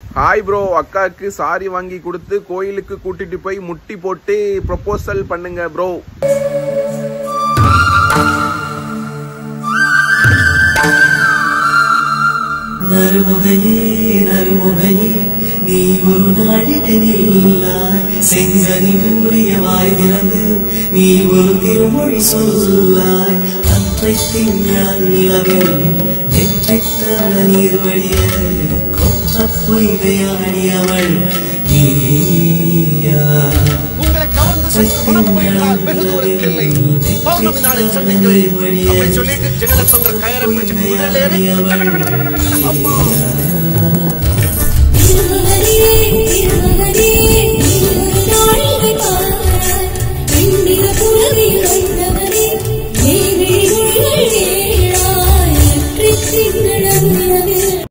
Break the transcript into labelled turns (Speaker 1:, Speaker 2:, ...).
Speaker 1: hi bro அக்காவுக்கு sorry வாங்கி கொடுத்து கோயிலுக்கு கூட்டிட்டு போய் முட்டி போட்டு ப்ரொபோசல் பண்ணுங்க ப்ரோ
Speaker 2: நறுமுகையே நறுமுகையே நீ ஒரு நாளிடனில்லாய் செங்கனி மூடிய வாய் திறந்து நீ ஒரு திருமொழி சொல்லாய் அன்றை திங்கள் நிலவில் நெற்றித் தர நீர் வழிய கொற்ற பொய்கையாடியவள் நீயா
Speaker 3: உங்களை கவர்ந்து சென்று மனம் போயிட்டால் வெகு தூரத்தில் இல்லை பௌர்ணமி நாளில் சந்திக்கிறேன் அப்படி சொல்லிட்டு ஜன்னல தொங்க கயரை பிடிச்சு குதிரையில ஏறி
Speaker 2: அம்மா